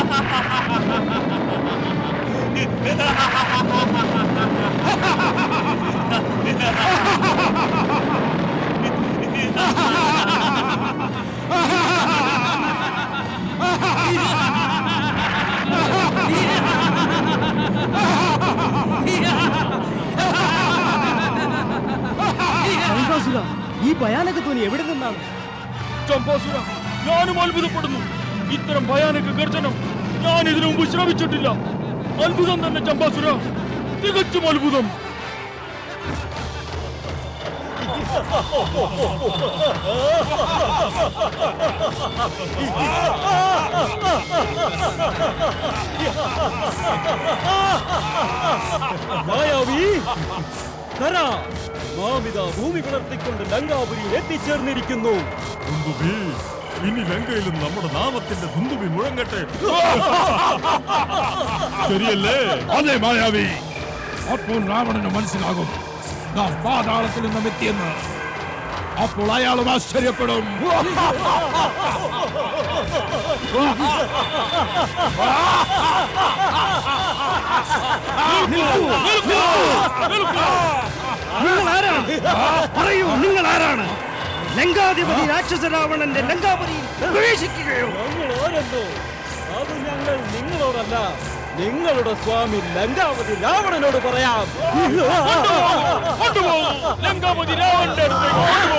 ശംഖാസുര ഈ ഭയാനക ധ്വനി എവിടെ നിന്നാണ് ചമ്പാസുര ഞാനും അത്ഭുതപ്പെടുന്നു ഇത്തരം ഭയാനക ഗർജനം ഞാൻ ഇതിനു മുമ്പ് ശ്രമിച്ചിട്ടില്ല അത്ഭുതം തന്നെ ചമ്പാസുര തികച്ചും അത്ഭുതം മായാവി ധര മാമിത ഭൂമി പിളർത്തിക്കൊണ്ട് ലങ്കാപുരിയിൽ എത്തിച്ചേർന്നിരിക്കുന്നു ദുന്ദുബി ഇനി ലങ്കയിൽ നമ്മുടെ നാമത്തിന്റെ ദുന്ദുബി മുഴങ്ങട്ടെ ശരിയല്ലേ അതെ മായാവി അപ്പോൾ രാവണന് മനസ്സിലാകും നാം പാതാളത്തിൽ നിന്നും എത്തിയെന്ന് അപ്പോൾ അയാളും ആശ്ചര്യപ്പെടും നിങ്ങൾ ആരാണ് പറയൂ നിങ്ങൾ ആരാണ് ലങ്കാധിപതി രാക്ഷസ രാവണന്റെ ലങ്കാപുരിയിൽ പ്രവേശിക്കുകയോ ഞങ്ങൾ ആരെന്നോ അത് ഞങ്ങൾ നിങ്ങളോടല്ല നിങ്ങളുടെ സ്വാമി ലങ്കാവതി രാവണനോട് പറയാം ലങ്കാപതി രാവണന്റെ അടുത്തേക്ക് കൊണ്ടുപോ.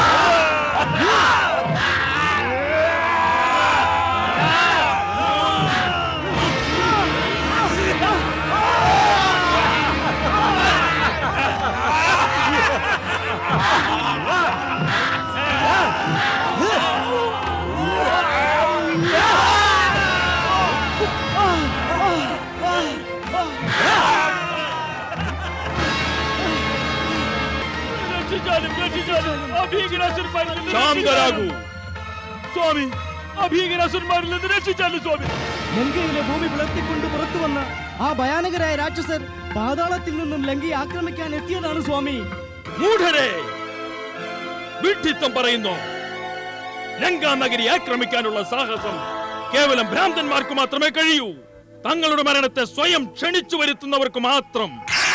രക്ഷിച്ചാലും രക്ഷിച്ചാലും ആ ഭീകരാസുരന്മാരിൽ നിന്ന് ശാന്തരാകൂ. സ്വാമി ആ ഭീകരാസുരന്മാരിൽ നിന്ന് രക്ഷിച്ചാലും സ്വാമി ലങ്കയിലെ ഭൂമി പിളർത്തിക്കൊണ്ട് പുറത്തു വന്ന ആ ഭയാനകരായ രാക്ഷസർ പാതാളത്തിൽ നിന്നും ലങ്കയെ ആക്രമിക്കാൻ എത്തിയതാണ് സ്വാമി മൂഢരെ വിഡ്ഢിത്തം പറയുന്നു ലങ്കാ നഗരി ആക്രമിക്കാനുള്ള സാഹസം കേവലം ഭ്രാന്തന്മാർക്ക് മാത്രമേ കഴിയൂ തങ്ങളുടെ മരണത്തെ സ്വയം ക്ഷണിച്ചു വരുത്തുന്നവർക്ക് മാത്രം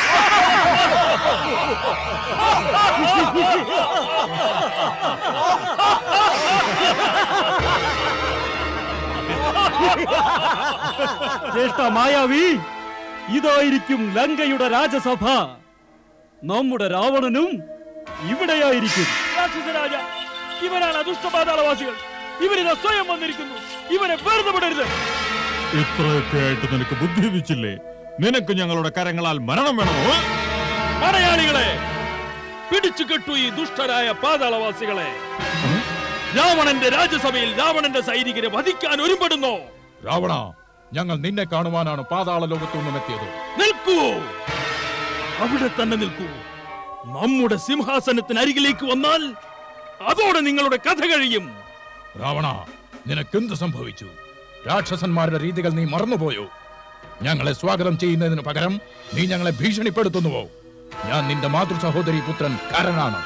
ജ്യേഷ്ഠ മായാവി ഇതായിരിക്കും ലങ്കയുടെ രാജസഭ നമ്മുടെ രാവണനും ഇവിടെയായിരിക്കും രാക്ഷസരാജ ഇവരാണ് അദുഷ്ടപാതാളവാസികൾ ഇവരിതാ സ്വയം വന്നിരിക്കുന്നു ഇവരെ വെറുതെ വിടരുത് ഇത്രയൊക്കെ ആയിട്ട് നിനക്ക് ബുദ്ധി വെച്ചില്ലേ നിനക്ക് ഞങ്ങളുടെ കരങ്ങളാൽ മരണം വേണമോ പടയാളികളെ പിടിച്ചു കെട്ടു ഈ ദുഷ്ടരായ പാതാളവാസികളെ രാവണന്റെ രാജ്യസഭയിൽ രാവണന്റെ സൈനികരെ വധിക്കാൻ ഒരുപെടുന്നു രാവണ ഞങ്ങൾ നിന്നെ കാണുവാനാണ് പാതാള ലോകത്തു നിന്നും എത്തിയത് നിൽക്കൂ അവിടെ തന്നെ നിൽക്കൂ നമ്മുടെ സിംഹാസനത്തിന് അരികിലേക്ക് വന്നാൽ അതോടെ നിങ്ങളുടെ കഥ കഴിയും രാവണ നിനക്കെന്ത് സംഭവിച്ചു രാക്ഷസന്മാരുടെ രീതികൾ നീ മറന്നുപോയോ ഞങ്ങളെ സ്വാഗതം ചെയ്യുന്നതിന് പകരം നീ ഞങ്ങളെ ഭീഷണിപ്പെടുത്തുന്നുവോ ഞാൻ നിന്റെ മാതൃ സഹോദരി പുത്രൻ കാരനാണ്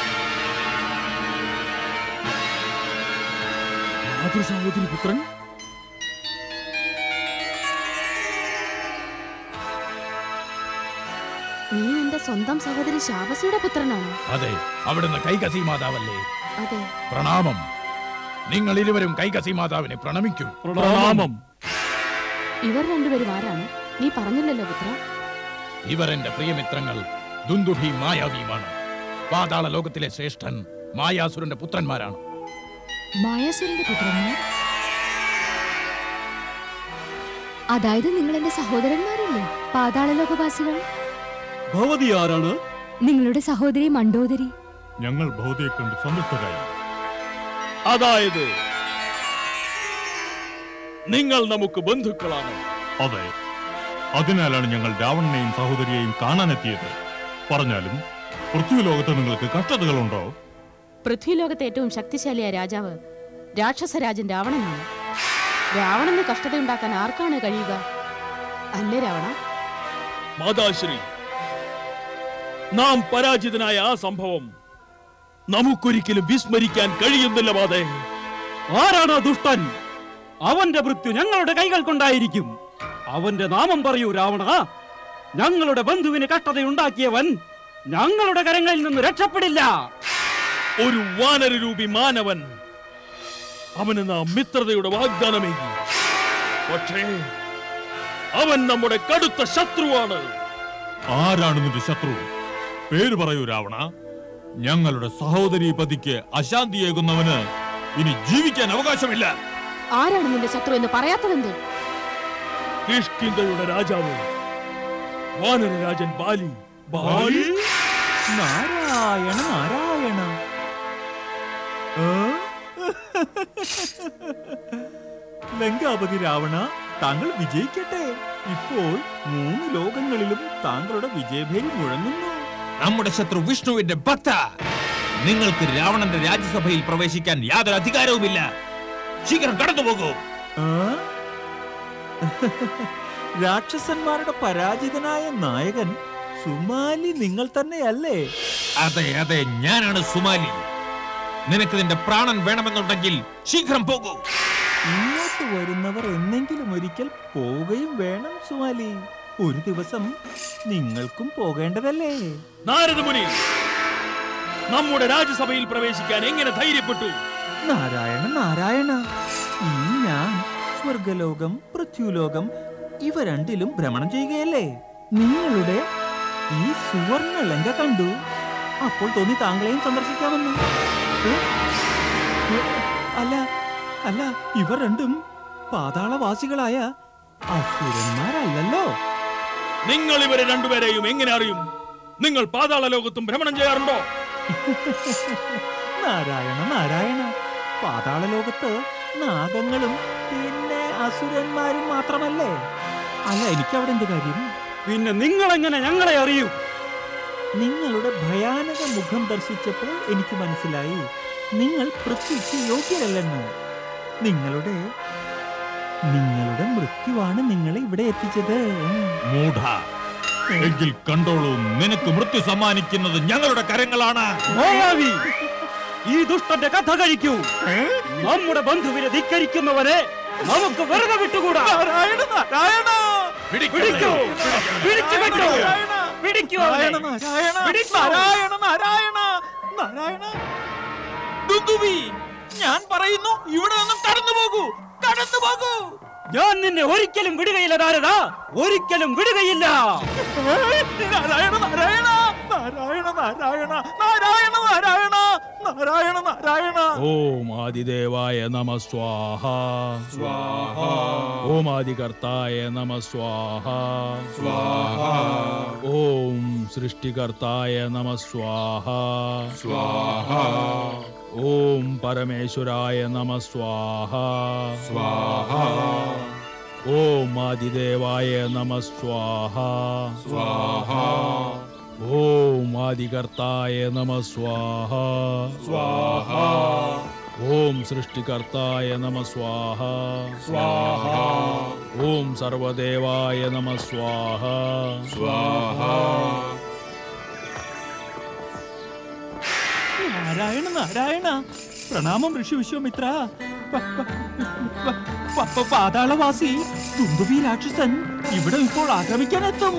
സഹോദരി പുത്രൻ നീ എന്റെ സ്വന്തം സഹോദരി ശാപസിയുടെ പുത്രനാണോ അതെ അവിടുന്ന് കൈകസി മാതാവല്ലേ അതെ പ്രണാമം നിങ്ങൾ ഇരുവരും കൈകസി മാതാവിനെ പ്രണമിക്കൂ പ്രണാമം ഇവർ രണ്ടുപേരും ആരാണ് നീ പറഞ്ഞില്ലല്ലോ പുത്ര ഇവർ എന്റെ പ്രിയമിത്രങ്ങൾ ദുന്ദുഭി മായാവിയുമാണ് പാതാള ലോകത്തിലെ ശ്രേഷ്ഠൻ മായാസുരന്റെ പുത്രന്മാരാണ് മായാസുരന്റെ പുത്രന്മാർ അതായത് നിങ്ങൾ എന്റെ സഹോദരന്മാരല്ലേ പാതാളലോകവാസികൾ ഭവതി ആരാണ് നിങ്ങളുടെ സഹോദരി മണ്ടോദരി ഞങ്ങൾ ഭൗതിയെ കണ്ട് സന്തുഷ്ടരായി അതായത് നിങ്ങൾ നമുക്ക് ബന്ധുക്കളാണ് അതെ അതിനാലാണ് ഞങ്ങൾ രാവണനെയും സഹോദരിയെയും കാണാനെത്തിയത് പറഞ്ഞാലും പൃഥ്വിലോകത്ത് നിങ്ങൾക്ക് കഷ്ടതകളുണ്ടോ പൃഥ്വിലോകത്തെ ഏറ്റവും ശക്തിശാലിയായ രാജാവ് രാക്ഷസരാജൻ രാവണനാണ് രാവണന് കഷ്ടതയുണ്ടാക്കാൻ ആർക്കാണ് കഴിയുക അല്ലേ രാവണ മാതാശ്രീ നാം പരാജിതനായ ആ സംഭവം നമുക്കൊരിക്കലും വിസ്മരിക്കാൻ കഴിയുന്നില്ല മാതേ ആരാണ് ആ ദുഷ്ടൻ അവന്റെ മൃത്യു ഞങ്ങളുടെ കൈകൾ കൊണ്ടായിരിക്കും അവന്റെ നാമം പറയൂ രാവണ ഞങ്ങളുടെ ബന്ധുവിന് കഷ്ടതയുണ്ടാക്കിയവൻ ഞങ്ങളുടെ കരങ്ങളിൽ നിന്ന് രക്ഷപ്പെടില്ല ഒരു വാനരരൂപി മാനവൻ അവന് നാം മിത്രതയുടെ വാഗ്ദാനമേകി പക്ഷേ അവൻ നമ്മുടെ കടുത്ത ശത്രുവാണ് ആരാണ് നിന്റെ ശത്രു പേര് പറയൂ രാവണ ഞങ്ങളുടെ സഹോദരി പതിക്ക് അശാന്തിയേകുന്നവന് ഇനി ജീവിക്കാൻ അവകാശമില്ല ആരാണ് നിന്റെ ശത്രു എന്ന് പറയാത്തതെന്ത് കിഷ്കിന്ധയുടെ രാജാവ് വാനരരാജൻ ബാലി ബാലി നാരായണ നാരായണ ഏ? ലങ്കാപതി രാവണ താങ്കൾ വിജയിക്കട്ടെ ഇപ്പോൾ മൂന്ന് ലോകങ്ങളിലും താങ്കളുടെ വിജയഭേരി മുഴങ്ങുന്നു നമ്മുടെ ശത്രു വിഷ്ണുവിന്റെ ഭക്ത നിങ്ങൾക്ക് രാവണന്റെ രാജ്യസഭയിൽ പ്രവേശിക്കാൻ യാതൊരു അധികാരവുമില്ല ശീഘ്രം കടന്നുപോകൂ ഏ? രാക്ഷസന്മാരുടെ പരാജിതനായ നായകൻ സുമാലി നിങ്ങൾ തന്നെയല്ലേ അതെ അതെ ഞാനാണ് സുമാലി നിനക്ക് നിന്റെ പ്രാണൻ വേണമെന്നുണ്ടെങ്കിൽ ശീഘ്രം പോകൂ ഇങ്ങോട്ട് വരുന്നവർ എന്നെങ്കിലും ഒരിക്കൽ പോവുകയും വേണം സുമാലി ഒരു ദിവസം നിങ്ങൾക്കും പോകേണ്ടതല്ലേ നാരദമുനി നമ്മുടെ രാജ്യസഭയിൽ പ്രവേശിക്കാൻ എങ്ങനെ ധൈര്യപ്പെട്ടു നാരായണ നാരായണ ഈ ഞാൻ സ്വർഗലോകം പൃഥ്വിലോകം ഇവ രണ്ടിലും ഭ്രമണം ചെയ്യുകയല്ലേ നിങ്ങളുടെ ഈ സുവർണ ലങ്ക കണ്ടു അപ്പോൾ തോന്നി താങ്കളെയും സന്ദർശിക്കാമെന്ന് ഏ? ഏ? അല്ല അല്ല ഇവർ രണ്ടും പാതാളവാസികളായ അസുരന്മാരല്ലല്ലോ നിങ്ങൾ ഇവരെ രണ്ടുപേരെയും എങ്ങനെ അറിയും നിങ്ങൾ പാതാള ലോകത്തും ഭ്രമണം ചെയ്യാറുണ്ടോ നാരായണ നാരായണ പാതാള ലോകത്ത് നാഗങ്ങളും പിന്നെ അസുരന്മാരും മാത്രമല്ലേ അല്ല എനിക്കവിടെ എന്ത് കാര്യം പിന്നെ നിങ്ങൾ എങ്ങനെ ഞങ്ങളെ അറിയൂ നിങ്ങളുടെ ഭയാനക മുഖം ദർശിച്ചപ്പോൾ എനിക്ക് മനസ്സിലായി നിങ്ങൾ പൃഥ്വിക്ക് യോഗ്യരല്ലെന്ന് നിങ്ങളുടെ നിങ്ങളുടെ മൃത്യുവാണ് നിങ്ങളെ ഇവിടെ എത്തിച്ചത് മൂഢ എങ്കിൽ കണ്ടോളൂ നിനക്ക് മൃത്യു സമ്മാനിക്കുന്നത് ഞങ്ങളുടെ കരങ്ങളാണ് മോയാവി ഈ ദുഷ്ടന്റെ കഥ കഴിക്കൂ നമ്മുടെ ബന്ധുവിനെ ധിക്കരിക്കുന്നവരെ നമുക്ക് വെറുതെ വിട്ടുകൂടാ നാരായണ നാരായണ പിടിക്കൂ പിടിച്ചു വിട്ടു പിടിക്കൂ അവനെ. നാരായണ നാരായണ പിടിക്കൂ. നാരായണ നാരായണ നാരായണ ദുന്ദുവി ഞാൻ പറയുന്നു ഇവിടെ നിന്നും കടന്നു പോകൂ കടന്നു പോകൂ ഞാൻ നിന്നെ ഒരിക്കലും വിടുകയില്ല നാരദ ഒരിക്കലും വിടുകയില്ല നാരായണ നാരായണ നാരായണ നാരായണ നാരായണ നാരായണ നാരായണ നാരായണ ഓം ആദിദേവായ നമ സ്വാഹ സ്വാഹ ഓം ആദികർത്തായ നമ സ്വാഹ സ്വാഹ ഓം സൃഷ്ടികർത്തായ നമ സ്വാഹ സ്വാഹ ഓം പരമേശ്വരായ നമ സ്വാഹ സ്വാഹ ഓം ആദിദേവായ നമ സ്വാഹ സ്വാഹ ഓം ആദികർത്തായ നമ സ്വാഹ സ്വാഹ ഓം സൃഷ്ടികർത്തായ നമ സ്വാഹ സ്വാഹ ഓം സർവദേവായ നമ സ്വാഹ സ്വാഹ നാരായണ നാരായണ പ്രണാമം ഋഷി വിശ്വമിത്ര പ- പ- പ- പ- പ- പാതാളവാസി തുന്തുവി രാക്ഷസൻ ഇവിടെ ഇപ്പോൾ ആക്രമിക്കാനെത്തും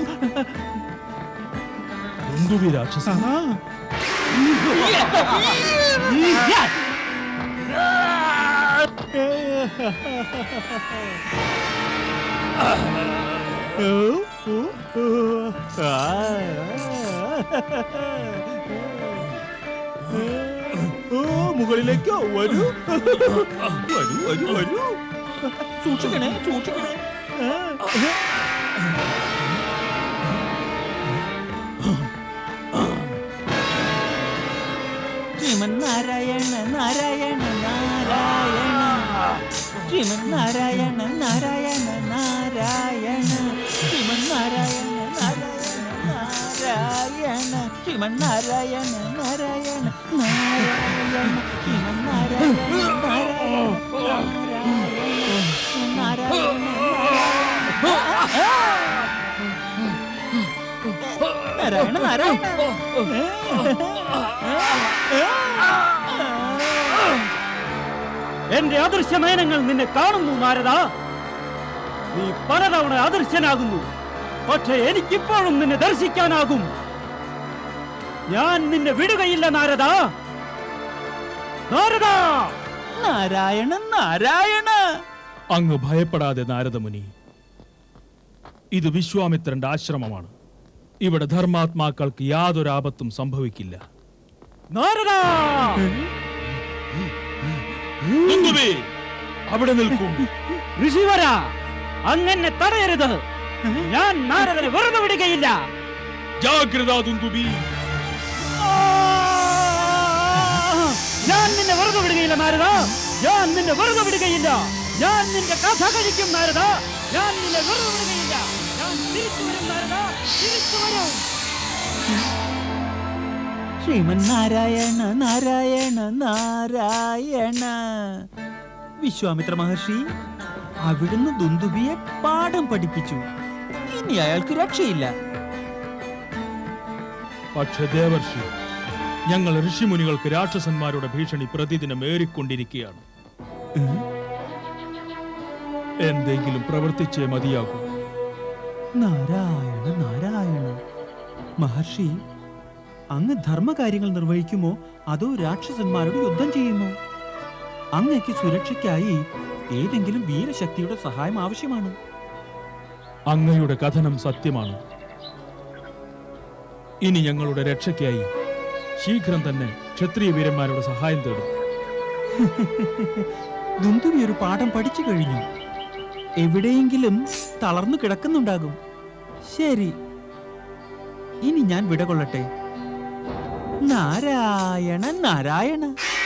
ബന്ധുവി രാക്ഷസ ആ. ഓ, മുകളിലേക്ക് വരൂ വരൂ വരൂ വരൂ സൂക്ഷിക്കണേ സൂക്ഷിക്കണേ ശ്രീമൻ നാരായണ നാരായണ നാരായണ ശ്രീമൻ നാരായണ നാരായണ നാരായണ ശ്രീമൻ നാരായണ നാരായണ നാരായണ ശ്രീമൻ നാരായണ നാരായണ നാരായണ ശ്രീമൻ നാരായണ നാരായണ നാരായണ നാരായണ നാരായണ എന്റെ അദൃശ്യമേനങ്ങൾ നിന്നെ കാണുന്നു നാരദ നീ പലതവണ അദൃശ്യനാകുന്നു പക്ഷെ എനിക്കിപ്പോഴും നിന്നെ ദർശിക്കാനാകും ഞാൻ നിന്നെ വിടുകയില്ല നാരദ നാരദ നാരായണ നാരായണ അങ്ങ് ഭയപ്പെടാതെ നാരദമുനി ഇത് വിശ്വാമിത്രന്റെ ആശ്രമമാണ് ഇവിടെ ധർമാത്മാക്കൾക്ക് യാതൊരു ആപത്തും സംഭവിക്കില്ല നാരദ ദുന്ദുഭി, അവിടെ നിൽക്കൂ ഋഷിവര അങ്ങനെ തടയരുത് ഞാൻ നാരദനെ വെറുതെ വിടുകയില്ല ജാഗ്രത ദുന്ദുബി ആ! ഞാൻ നിന്നെ വെറുതെ വിടുകയില്ല നാരദ ഞാൻ നിന്നെ വെറുതെ വിടുകയില്ല ഞാൻ നിന്റെ കഥ കഴിക്കും നാരദ ഞാൻ നിന്നെ വെറുതെ വിടുകയില്ല ഞാൻ തിരിച്ചു വരും നാരദ തിരിച്ചു വരും ശ്രീമൻ നാരായണ നാരായണ നാരായണ വിശ്വാമിത്ര മഹർഷി അവിടുന്ന് ദുന്ദുബിയെ പാഠം പഠിപ്പിച്ചു ഇനി അയാൾക്ക് രക്ഷയില്ല പക്ഷേ ദേവർഷി ഞങ്ങൾ ഋഷിമുനികൾക്ക് രാക്ഷസന്മാരുടെ ഭീഷണി പ്രതിദിനം ഏറിക്കൊണ്ടിരിക്കുകയാണ് എന്തെങ്കിലും പ്രവർത്തിച്ചേ മതിയാകൂ നാരായണ നാരായണ മഹർഷി അങ്ങ് ധർമ്മകാര്യങ്ങൾ നിർവഹിക്കുമോ അതോ രാക്ഷസന്മാരോട് യുദ്ധം ചെയ്യുമോ അങ്ങയ്ക്ക് സുരക്ഷയ്ക്കായി ഏതെങ്കിലും വീരശക്തിയുടെ സഹായം ആവശ്യമാണ് അങ്ങയുടെ കഥനം സത്യമാണ് ഇനി ഞങ്ങളുടെ രക്ഷയ്ക്കായി ശീഘ്രം തന്നെ ക്ഷത്രിയ വീരന്മാരുടെ സഹായം തേടും ദുന്ദുവി ഒരു പാഠം പഠിച്ചു കഴിഞ്ഞു എവിടെയെങ്കിലും തളർന്നു കിടക്കുന്നുണ്ടാകും ശരി ഇനി ഞാൻ വിട കൊള്ളട്ടെ നാരായണ നാരായണ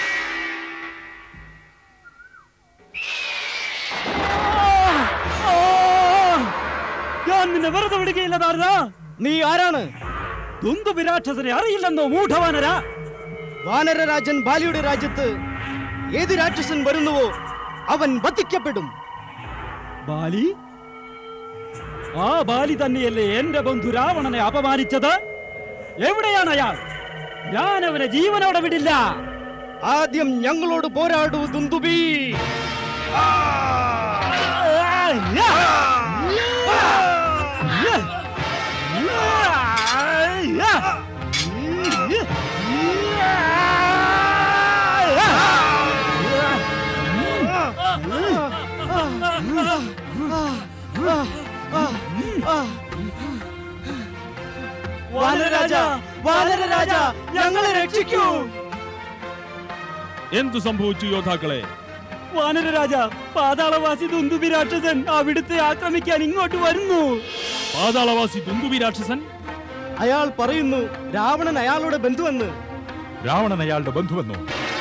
ആ! ഞാൻ നിന്നെ വെറുതെ വിടുകയില്ല നാരദ നീ ആരാണ് ദുന്ദു രാക്ഷസനെ അറിയില്ലെന്നോ മൂഢവാനര വാനരരാജൻ ബാലിയുടെ രാജ്യത്ത് ഏത് രാക്ഷസൻ വരുന്നുവോ അവൻ വധിക്കപ്പെടും ബാലി ആ ബാലി തന്നെയല്ലേ എന്റെ ബന്ധു രാവണനെ അപമാനിച്ചത് എവിടെയാണ് അയാൾ ഞാൻ അവനെ ജീവനോടെ വിടില്ല ആദ്യം ഞങ്ങളോട് പോരാടൂ ദുന്ദുബി വാനരരാജ വാനരരാജ ഞങ്ങളെ രക്ഷിക്കൂ എന്തു സംഭവിച്ചു യോദ്ധാക്കളെ വാനരരാജ പാതാളവാസി ദുന്ദുബി രാക്ഷസൻ അവിടുത്തെ ആക്രമിക്കാൻ ഇങ്ങോട്ട് വരുന്നു പാതാളവാസി ദുന്ദുബി രാക്ഷസൻ അയാൾ പറയുന്നു രാവണൻ അയാളുടെ ബന്ധുവെന്ന് രാവണൻ അയാളുടെ ബന്ധുവെന്നു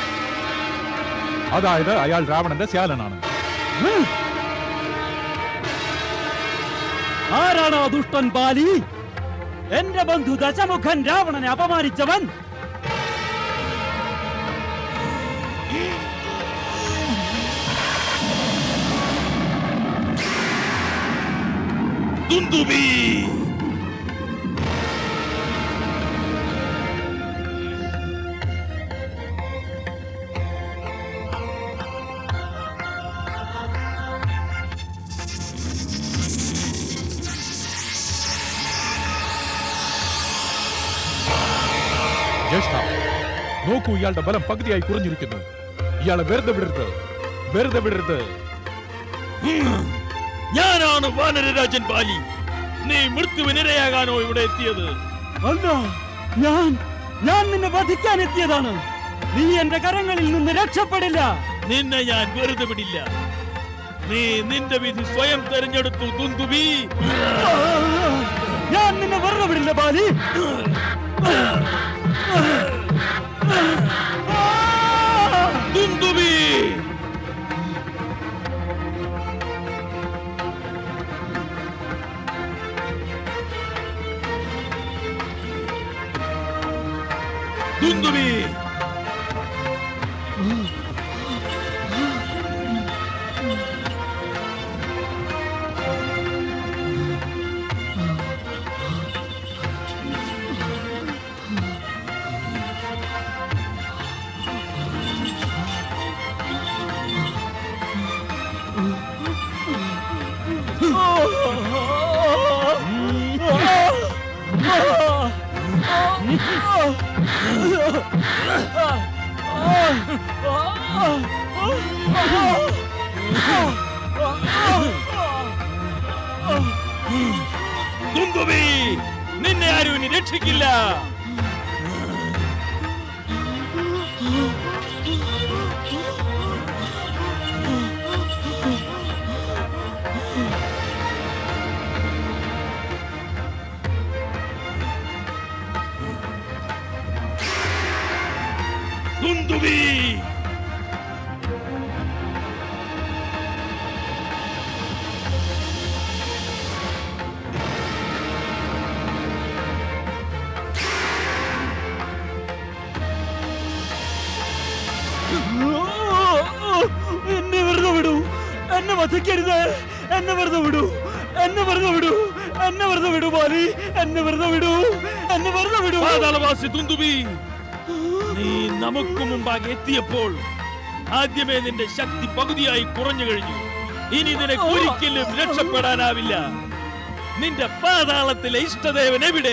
അതായത് അയാൾ രാവണന്റെ സ്യാലനാണ് ആരാണ് ആ ദുഷ്ടൻ ബാലി എന്റെ ബന്ധു ദശമുഖൻ രാവണനെ അപമാനിച്ചവൻ ദുന്ദുബി ജ്യേഷ്ഠ നോക്കൂ ഇയാളുടെ ബലം പകുതിയായി കുറഞ്ഞിരിക്കുന്നു ഇയാളെ വെറുതെ വിടരുത് വെറുതെ വിടരുത് ഞാനാണ് വാനരരാജൻ ബാലി നീ മൃത്യുവിനിരയാകാനോ ഇവിടെ എത്തിയത് അല്ല ഞാൻ ഞാൻ നിന്നെ വധിക്കാൻ എത്തിയതാണ് നീ എന്റെ കരങ്ങളിൽ നിന്ന് രക്ഷപ്പെടില്ല നിന്നെ ഞാൻ വെറുതെ വിടില്ല നീ നിന്റെ വിധി സ്വയം തെരഞ്ഞെടുത്തു ദുന്ദുബി ഞാൻ നിന്നെ വെറുതെ വിടില്ല ബാലി ദുന്ദുബി ദുന്ദുബി ദുന്ദുബി നിന്നെ ആരും ഇനി രക്ഷിക്കില്ല ദുന്ദുബി എന്നെ വെറുതെ വിടൂ എന്നെ വധിക്കരുത് എന്നെ വെറുതെ വിടൂ എന്നെ വെറുതെ വിടൂ എന്നെ വെറുതെ വിടൂ ബാലി എന്നെ വെറുതെ വിടൂ എന്നെ വെറുതെ വിടൂ പാതാളവാസി തുന്തുബി നീ നമുക്ക് മുമ്പാകെ എത്തിയപ്പോൾ ആദ്യമേ നിന്റെ ശക്തി പകുതിയായി കുറഞ്ഞു കഴിഞ്ഞു ഇനി നിനക്ക് ഒരിക്കലും രക്ഷപ്പെടാനാവില്ല നിന്റെ പാതാളത്തിലെ ഇഷ്ടദേവൻ എവിടെ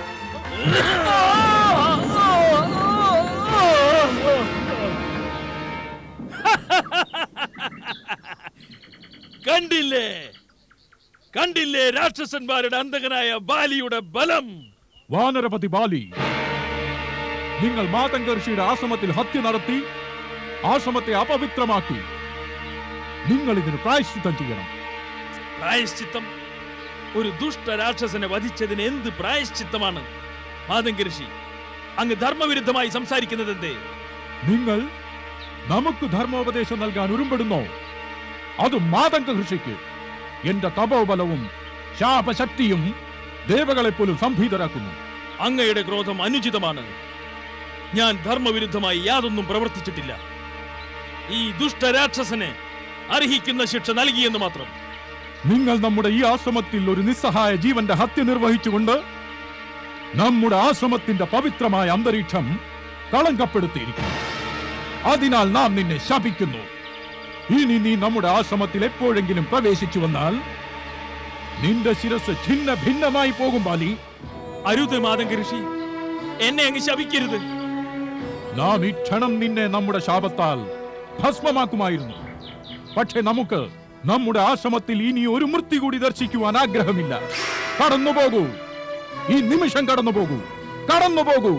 കണ്ടില്ലേ കണ്ടില്ലേ രാക്ഷസന്മാരുടെ അന്തകനായ ബാലിയുടെ ബലം വാനരപതി ബാലി നിങ്ങൾ മാതങ്കർഷിയുടെ ആശ്രമത്തിൽ ഹത്യ നടത്തി ആശ്രമത്തെ അപവിത്രമാക്കി നിങ്ങൾ ഇതിന് പ്രായശ്ചിത്തം ചെയ്യണം പ്രായശ്ചിത്തം ഒരു ദുഷ്ട രാക്ഷസനെ വധിച്ചതിന് എന്ത് പ്രായശ്ചിത്തമാണ് മാതങ്കഋഷി അങ്ങ് ധർമ്മവിരുദ്ധമായി സംസാരിക്കുന്നത് എന്തേ നിങ്ങൾ നമുക്ക് ധർമ്മോപദേശം നൽകാൻ ഉരുമ്പെടുന്നോ അത് മാതങ്ക കൃഷിക്ക് എന്റെ തപോബലവും ശാപശക്തിയും ദേവകളെ പോലും സംഭീതരാക്കുന്നു അങ്ങയുടെ ക്രോധം അനുചിതമാണ് ഞാൻ ധർമ്മവിരുദ്ധമായി യാതൊന്നും പ്രവർത്തിച്ചിട്ടില്ല ഈ ദുഷ്ടരാക്ഷസന് അർഹിക്കുന്ന ശിക്ഷ നൽകിയെന്ന് മാത്രം നിങ്ങൾ നമ്മുടെ ഈ ആശ്രമത്തിൽ ഒരു നിസ്സഹായ ജീവന്റെ ഹത്യ നിർവഹിച്ചുകൊണ്ട് നമ്മുടെ ആശ്രമത്തിന്റെ പവിത്രമായ അന്തരീക്ഷം കളങ്കപ്പെടുത്തിയിരിക്കുന്നു അതിനാൽ നാം നിന്നെ ശപിക്കുന്നു ഇനി നീ നമ്മുടെ ആശ്രമത്തിൽ എപ്പോഴെങ്കിലും പ്രവേശിച്ചു വന്നാൽ നിന്റെ ശിരസ് ഛിന്ന ഭിന്നമായി പോകും ബാലി അരുത് മാതങ്കഋഷി എന്നെ അങ്ങ് ശപിക്കരുത് നാം ഈ ക്ഷണം നിന്നെ നമ്മുടെ ശാപത്താൽ ഭസ്മമാക്കുമായിരുന്നു പക്ഷെ നമുക്ക് നമ്മുടെ ആശ്രമത്തിൽ ഇനി ഒരു മൃത്യു കൂടി ദർശിക്കുവാൻ ആഗ്രഹമില്ല കടന്നുപോകൂ ഈ നിമിഷം കടന്നുപോകൂ കടന്നുപോകൂ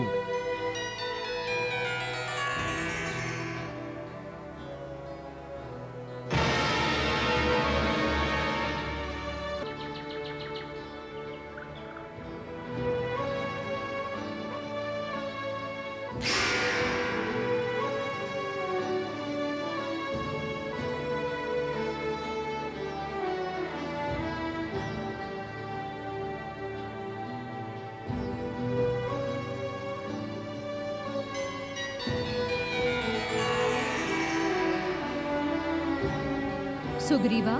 സുഗ്രീവ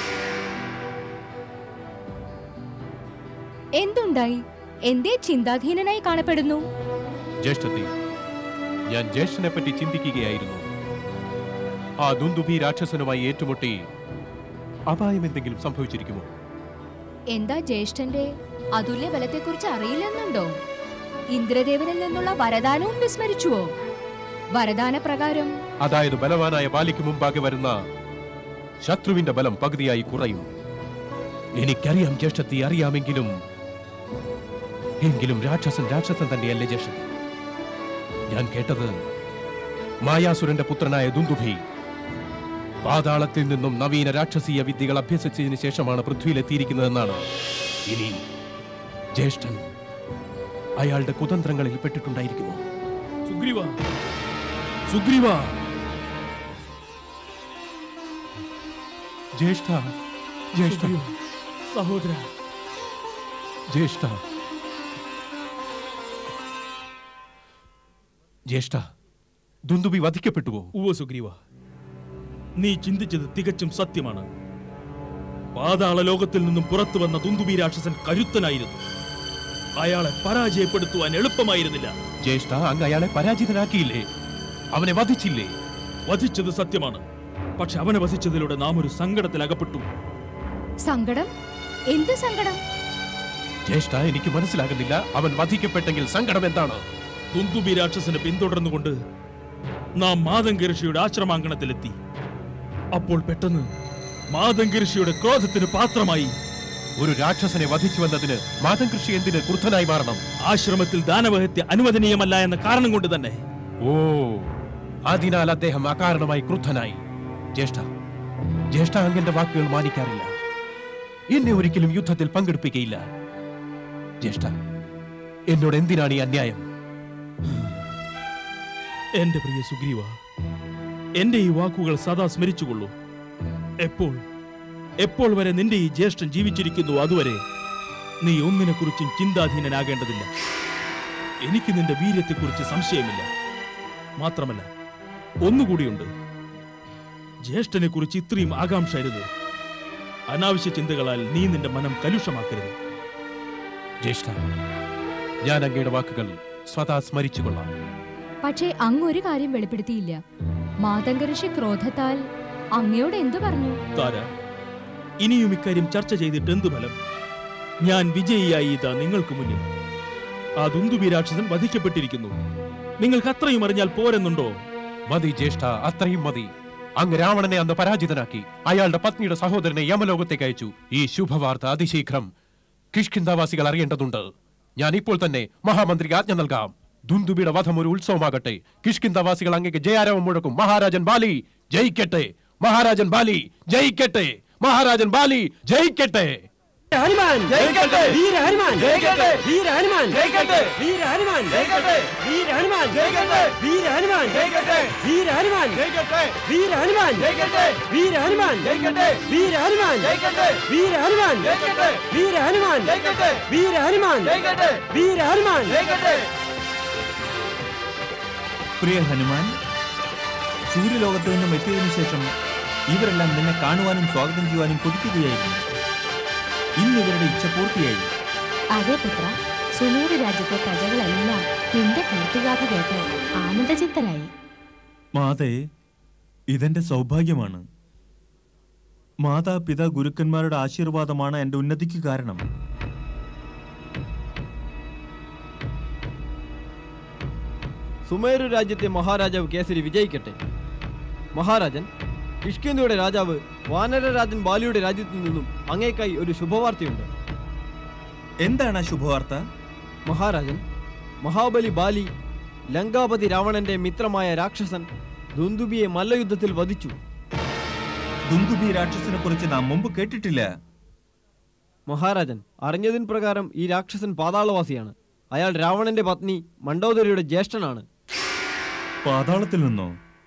എന്തുണ്ടായി എന്തേ ചിന്താധീനനായി കാണപ്പെടുന്നു ജ്യേഷ്ഠത്തി ഞാൻ ജ്യേഷ്ഠനെ പറ്റി ചിന്തിക്കുകയായിരുന്നു ആ ദുന്ദുഭി രാക്ഷസനുമായി ഏറ്റുമുട്ടി അപായം എന്തെങ്കിലും സംഭവിച്ചിരിക്കുമോ എന്താ ജ്യേഷ്ഠന്റെ അതുല്യ ബലത്തെക്കുറിച്ച് അറിയില്ലെന്നുണ്ടോ ഇന്ദ്രദേവനിൽ നിന്നുള്ള വരദാനവും വിസ്മരിച്ചുവോ വരദാന പ്രകാരം അതായത് ബലവാനായ ബാലിക്ക് മുമ്പാകെ വരുന്ന ശത്രുവിന്റെ ബലം പകുതിയായി കുറയും എനിക്കറിയാം ജ്യേഷ്ഠത്തി അറിയാമെങ്കിലും എങ്കിലും രാക്ഷസൻ രാക്ഷസൻ തന്നെയല്ലേ ജ്യേഷ്ഠത്തി ഞാൻ കേട്ടത് മായാസുരന്റെ പുത്രനായ ദുന്ദുഭി പാതാളത്തിൽ നിന്നും നവീന രാക്ഷസീയ വിദ്യകൾ അഭ്യസിച്ചതിന് ശേഷമാണ് പൃഥ്വിയിലെത്തിയിരിക്കുന്നതെന്നാണ് ഇനി ജ്യേഷ്ഠൻ അയാളുടെ കുതന്ത്രങ്ങളിൽ പെട്ടിട്ടുണ്ടായിരിക്കുമോ സുഗ്രീവ സുഗ്രീവ ജ്യേഷ്ഠ ജ്യേഷ്ഠ സഹോദര ജ്യേഷ്ഠ ജ്യേഷ്ഠ ദുന്ദുബി വധിക്കപ്പെട്ടുവോ ഉവ്വ സുഗ്രീവ നീ ചിന്തിച്ചത് തികച്ചും സത്യമാണ് പാതാള ലോകത്തിൽ നിന്നും പുറത്തു വന്ന തുന്തുബി രാക്ഷസൻ കരുത്തനായിരുന്നു അയാളെ പരാജയപ്പെടുത്തുവാൻ എളുപ്പമായിരുന്നില്ല ജ്യേഷ്ഠ അങ്ങ് അയാളെ പരാജിതനാക്കിയില്ലേ അവനെ വധിച്ചില്ലേ വധിച്ചത് സത്യമാണ് പക്ഷെ അവനെ വധിച്ചതിലൂടെ നാം ഒരു സങ്കടത്തിൽ അകപ്പെട്ടു സങ്കടം എന്ത് സങ്കടം ജ്യേഷ്ഠ എനിക്ക് മനസ്സിലാകുന്നില്ല അവൻ വധിക്കപ്പെട്ടെങ്കിൽ സങ്കടം എന്താണ് തുന്തുബി രാക്ഷസനെ പിന്തുടർന്നുകൊണ്ട് നാം മാതങ്കഋഷിയുടെ ആശ്രമാങ്കണത്തിലെത്തി അപ്പോൾ പെട്ടെന്ന് മാതങ്കഋഷിയുടെ ക്രോധത്തിന് പാത്രമായി ഒരു രാക്ഷസനെ വധിച്ചുവെന്നതിന് മാതം കൃഷി എന്തിന് ക്രുദ്ധനായി മാറണം ആശ്രമത്തിൽ ദാനവഹത്യ അനുവദനീയമല്ല എന്ന കാരണം കൊണ്ട് തന്നെ ഓ അതിനാൽ അദ്ദേഹം അകാരണമായി ക്രുദ്ധനായി ജ്യേഷ്ഠ ജ്യേഷ്ഠ അങ്ങന്റെ വാക്കുകൾ മാനിക്കാറില്ല എന്നെ ഒരിക്കലും യുദ്ധത്തിൽ പങ്കെടുപ്പിക്കയില്ല ജ്യേഷ്ഠ എന്നോട് എന്തിനാണ് ഈ അന്യായം എന്റെ പ്രിയ സുഗ്രീവ എന്റെ ഈ വാക്കുകൾ സദാ സ്മരിച്ചുകൊള്ളൂ എപ്പോൾ എപ്പോൾ വരെ നിന്റെ ഈ ജ്യേഷ്ഠൻ ജീവിച്ചിരിക്കുന്നു അതുവരെ നീ ഒന്നിനെക്കുറിച്ചും ചിന്താധീനനാകേണ്ടതില്ല എനിക്ക് നിന്റെ വീര്യത്തെക്കുറിച്ച് സംശയമില്ല മാത്രമല്ല ഒന്നുകൂടിയുണ്ട് ജ്യേഷ്ഠനെ കുറിച്ച് ഇത്രയും ആകാംക്ഷ അരുത് അനാവശ്യ ചിന്തകളാൽ നീ നിന്റെ മനം കലുഷമാക്കരുത് ജ്യേഷ്ഠ ഞാൻ അങ്ങയുടെ വാക്കുകൾ സ്വതാ സ്മരിച്ചുകൊള്ളാം പക്ഷേ അങ്ങ് ഒരു കാര്യം വെളിപ്പെടുത്തിയില്ല മാതങ്കഋഷി ക്രോധത്താൽ അങ്ങയോട് എന്തു പറഞ്ഞു താര ഇനിയും ഇക്കാര്യം ചർച്ച ചെയ്തിട്ട് എന്തു ഫലം ഞാൻ വിജയിയായി ഇതാ നിങ്ങൾക്ക് മുന്നിൽ ആ ദുന്ദുബി രാക്ഷസൻ വധിക്കപ്പെട്ടിരിക്കുന്നു നിങ്ങൾക്ക് അത്രയും അറിഞ്ഞാൽ പോരെന്നുണ്ടോ മതി ജ്യേഷ്ഠ അത്രയും മതി അങ്ങ് രാവണനെ അന്ന് പരാജിതനാക്കി അയാളുടെ പത്നിയുടെ സഹോദരനെ യമലോകത്തേക്ക് അയച്ചു ഈ ശുഭവാർത്ത അതിശീഘ്രം കിഷ്കിന്താവാസികൾ അറിയേണ്ടതുണ്ട് ഞാൻ ഇപ്പോൾ തന്നെ മഹാമന്ത്രിക്ക് ആജ്ഞ നൽകാം ദുന്ദുബിയുടെ വധം ഒരു ഉത്സവമാകട്ടെ കിഷ്കിന്താവാസികൾ അങ്ങേക്ക് ജയാരവം മുഴക്കും മഹാരാജൻ ബാലി ജയിക്കട്ടെ മഹാരാജൻ ബാലി ജയിക്കട്ടെ മഹാരാജൻ ബാലി ജയിക്കട്ടെ ഹനുമാൻ ജയിക്കട്ടെ! വീര ഹനുമാൻ ജയിക്കട്ടെ! വീര ഹനുമാൻ ജയിക്കട്ടെ! വീര ഹനുമാൻ ജയിക്കട്ടെ! വീര ഹനുമാൻ ജയിക്കട്ടെ! വീര ഹനുമാൻ ജയിക്കട്ടെ! വീര ഹനുമാൻ ജയിക്കട്ടെ! വീര ഹനുമാൻ ജയിക്കട്ടെ! വീര ഹനുമാൻ ജയിക്കട്ടെ! വീര ഹനുമാൻ ജയിക്കട്ടെ! വീര ഹനുമാൻ ജയിക്കട്ടെ! വീര ഹനുമാൻ ജയിക്കട്ടെ! വീര ഹനുമാൻ ജയിക്കട്ടെ! വീര ഹനുമാൻ ജയിക്കട്ടെ! പ്രിയ ഹനുമാൻ സൂര്യലോകത്ത് നിന്നും എത്തിയതിനു ശേഷം ഇവരെല്ലാം നിന്നെ കാണുവാനും സ്വാഗതം ചെയ്യുവാനും കൊതിക്കുകയായിരുന്നു ഇന്ന് ഇവരുടെ ഇച്ഛ പൂർത്തിയായി അതെ പുത്ര സുമേര് രാജ്യത്തെ പ്രജകളെല്ലാം നിന്റെ കീർത്തിഗാഥ കേട്ട് ആനന്ദചിത്തരായി മാതേ ഇതെന്റെ സൗഭാഗ്യമാണ് മാതാപിതാ ഗുരുക്കന്മാരുടെ ആശീർവാദമാണ് എന്റെ ഉന്നതിക്ക് കാരണം സുമേരു രാജ്യത്തെ മഹാരാജാവ് കേസരി വിജയിക്കട്ടെ മഹാരാജൻ കിഷ്കിന്ദയുടെ രാജാവ് വാനരരാജൻ ബാലിയുടെ രാജ്യത്തു നിന്നും അങ്ങേക്കായി ഒരു ശുഭവാർത്തയുണ്ട് എന്താണ് ആ ശുഭവാർത്ത മഹാരാജൻ മഹാബലി ബാലി ലങ്കാപതി രാവണന്റെ മിത്രമായ രാക്ഷസൻ ദുന്ദുബിയെ മല്ലയുദ്ധത്തിൽ വധിച്ചു ദുന്ദുബി രാക്ഷസിനെ കുറിച്ച് നാം മുമ്പ് കേട്ടിട്ടില്ല മഹാരാജൻ അറിഞ്ഞതിൻ പ്രകാരം ഈ രാക്ഷസൻ പാതാളവാസിയാണ് അയാൾ രാവണന്റെ പത്നി മണ്ഡോദരിയുടെ ജ്യേഷ്ഠനാണ് പാതാളത്തിൽ നിന്നോ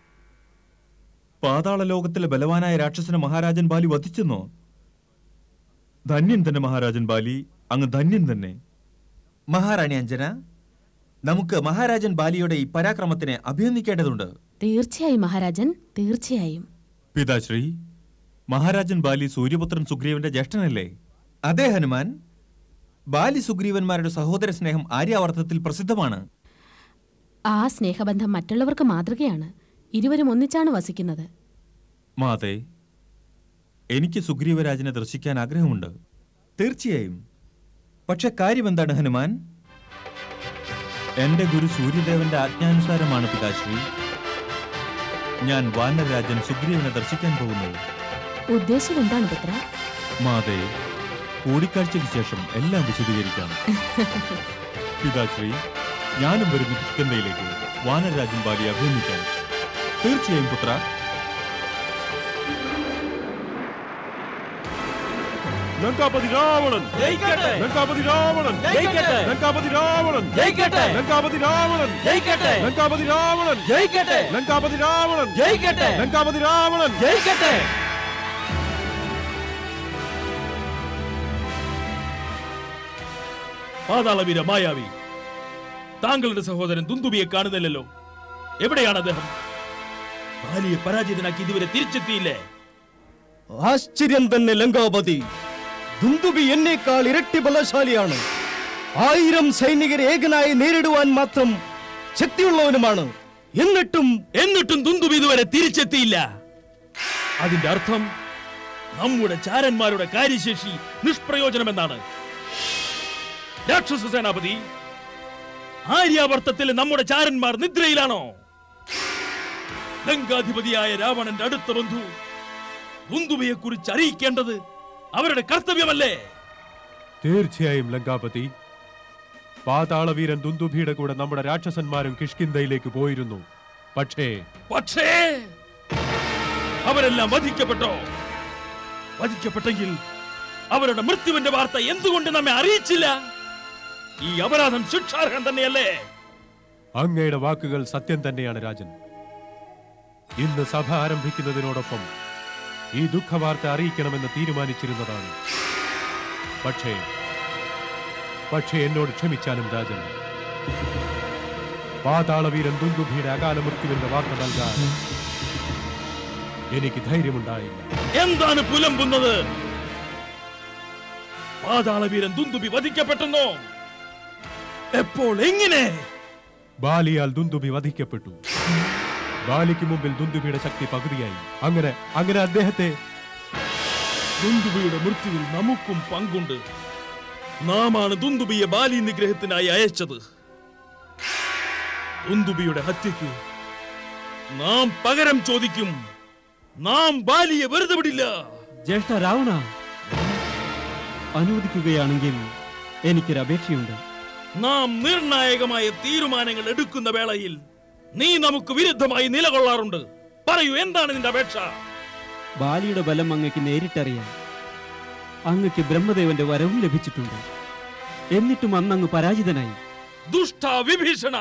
പാതാള ലോകത്തിലെ ബലവാനായ രാക്ഷസനെ മഹാരാജൻ ബാലി വധിച്ചെന്നോ ധന്യൻ തന്നെ മഹാരാജൻ ബാലി അങ്ങ് ധന്യൻ തന്നെ മഹാറാണി അഞ്ജന നമുക്ക് മഹാരാജൻ ബാലിയുടെ ഈ പരാക്രമത്തിനെ അഭിനന്ദിക്കേണ്ടതുണ്ട് തീർച്ചയായും മഹാരാജൻ തീർച്ചയായും പിതാശ്രീ മഹാരാജൻ ബാലി സൂര്യപുത്രൻ സുഗ്രീവന്റെ ജ്യേഷ്ഠനല്ലേ അതെ ഹനുമാൻ ബാലി സുഗ്രീവന്മാരുടെ സഹോദര സ്നേഹം ആര്യാവർത്തത്തിൽ പ്രസിദ്ധമാണ് ആ സ്നേഹബന്ധം മറ്റുള്ളവർക്ക് മാതൃകയാണ് ഇരുവരും ഒന്നിച്ചാണ് വസിക്കുന്നത് മാതേ എനിക്ക് സുഗ്രീവരാജനെ ദർശിക്കാൻ ആഗ്രഹമുണ്ട് തീർച്ചയായും പക്ഷെ കാര്യം എന്താണ് ഹനുമാൻ എന്റെ ഗുരു സൂര്യദേവന്റെ ആജ്ഞാനുസാരമാണ് പിതാശ്രീ ഞാൻ വാനരരാജൻ സുഗ്രീവനെ ദർശിക്കാൻ പോകുന്നത് ഉദ്ദേശം എന്താണ് പുത്ര മാതേ കൂടിക്കാഴ്ചയ്ക്ക് ശേഷം എല്ലാം വിശദീകരിക്കാം പിതാശ്രീ ഞാനും വരുന്നു കിഷ്കന്ധയിലേക്ക് വാനരരാജൻ ബാലിയെ അഭിനന്ദിക്കാൻ തീർച്ചയായും പുത്ര ലങ്കാപതി രാവണൻ ജയിക്കട്ടെ! ലങ്കാപതി രാവണൻ ജയിക്കട്ടെ! ലങ്കാപതി രാവണൻ ജയിക്കട്ടെ! ലങ്കാപതി രാവണൻ ജയിക്കട്ടെ! ലങ്കാപതി രാവണൻ ജയിക്കട്ടെ! ലങ്കാപതി രാവണൻ ജയിക്കട്ടെ! ലങ്കാപതി രാവണൻ ജയിക്കട്ടെ പാതാളവീര മായാവി താങ്കളുടെ സഹോദരൻ ദുന്ദുബിയെ കാണുന്നില്ലല്ലോ എവിടെയാണ് അദ്ദേഹം ബാലിയെ പരാജിതനാക്കി ഇതുവരെ തിരിച്ചെത്തിയില്ലേ ആശ്ചര്യം തന്നെ ലങ്കാപതി ദുന്ദുബി എന്നേക്കാൾ ഇരട്ടി ബലശാലിയാണ് ആയിരം സൈനികരെ ഏകനായി നേരിടുവാൻ മാത്രം ശക്തിയുള്ളവനുമാണ് എന്നിട്ടും എന്നിട്ടും ദുന്ദുബി ഇതുവരെ തിരിച്ചെത്തിയില്ല അതിന്റെ അർത്ഥം നമ്മുടെ ചാരന്മാരുടെ കാര്യശേഷി നിഷ്പ്രയോജനമെന്നാണ് രാക്ഷസ സേനാപതി ആര്യാവർത്തത്തിൽ നമ്മുടെ ചാരന്മാർ നിദ്രയിലാണോ ലങ്കാധിപതിയായ രാവണന്റെ അടുത്ത ബന്ധു ദുന്ദുബിയെ കുറിച്ച് അറിയിക്കേണ്ടത് അവരുടെ കർത്തവ്യമല്ലേ തീർച്ചയായും ലങ്കാപതി പാതാളവീരൻ ദുന്ദുഭിയുടെ കൂടെ നമ്മുടെ രാക്ഷസന്മാരും കിഷ്കിന്തയിലേക്ക് പോയിരുന്നു പക്ഷേ പക്ഷേ അവരെല്ലാം വധിക്കപ്പെട്ടോ വധിക്കപ്പെട്ടെങ്കിൽ അവരുടെ മൃത്യുവിന്റെ വാർത്ത എന്തുകൊണ്ട് നമ്മെ അറിയിച്ചില്ല ഈ അപരാധം ശിക്ഷാർഹം തന്നെയല്ലേ അങ്ങയുടെ വാക്കുകൾ സത്യം തന്നെയാണ് രാജൻ ഇന്ന് സഭ ആരംഭിക്കുന്നതിനോടൊപ്പം ഈ ദുഃഖവാർത്ത അറിയിക്കണമെന്ന് തീരുമാനിച്ചിരുന്നതാണ് പക്ഷേ പക്ഷേ എന്നോട് ക്ഷമിച്ചാലും രാജൻ പാതാളവീരൻ ദുന്ദുഭിയുടെ അകാല മൃത്യുവിന്റെ വാർത്ത നൽകാൻ എനിക്ക് ധൈര്യമുണ്ടായില്ല എന്താണ് പുലമ്പുന്നത് പാതാളവീരൻ ദുന്ദുബി വധിക്കപ്പെട്ടെന്നോ എപ്പോൾ എങ്ങനെ ബാലിയാൽ ദുന്ദുബി വധിക്കപ്പെട്ടു ബാലിക്ക് മുമ്പിൽ ദുന്ദുബിയുടെ ശക്തി പകുതിയായി അങ്ങനെ അങ്ങനെ അദ്ദേഹത്തെ ദുന്ദുബിയുടെ മൃത്യുവിൽ നമുക്കും പങ്കുണ്ട് നാമാണ് ദുന്ദുബിയെ ബാലി നിഗ്രഹത്തിനായി അയച്ചത് ദുന്ദുബിയുടെ ഹത്യക്ക് നാം പകരം ചോദിക്കും നാം ബാലിയെ വെറുതെ വിടില്ല ജ്യേഷ്ഠ രാവണ അനുവദിക്കുകയാണെങ്കിൽ എനിക്കൊരു അപേക്ഷയുണ്ട് നാം നിർണായകമായ തീരുമാനങ്ങൾ എടുക്കുന്ന വേളയിൽ നീ നമുക്ക് വിരുദ്ധമായി നിലകൊള്ളാറുണ്ട് പറയൂ എന്താണ് നിന്റെ അപേക്ഷ ബാലിയുടെ ബലം അങ്ങക്ക് നേരിട്ടറിയാം അങ്ങക്ക് ബ്രഹ്മദേവന്റെ വരവും ലഭിച്ചിട്ടുണ്ട് എന്നിട്ടും അന്ന് അങ്ങ് പരാജിതനായി ദുഷ്ട വിഭീഷണ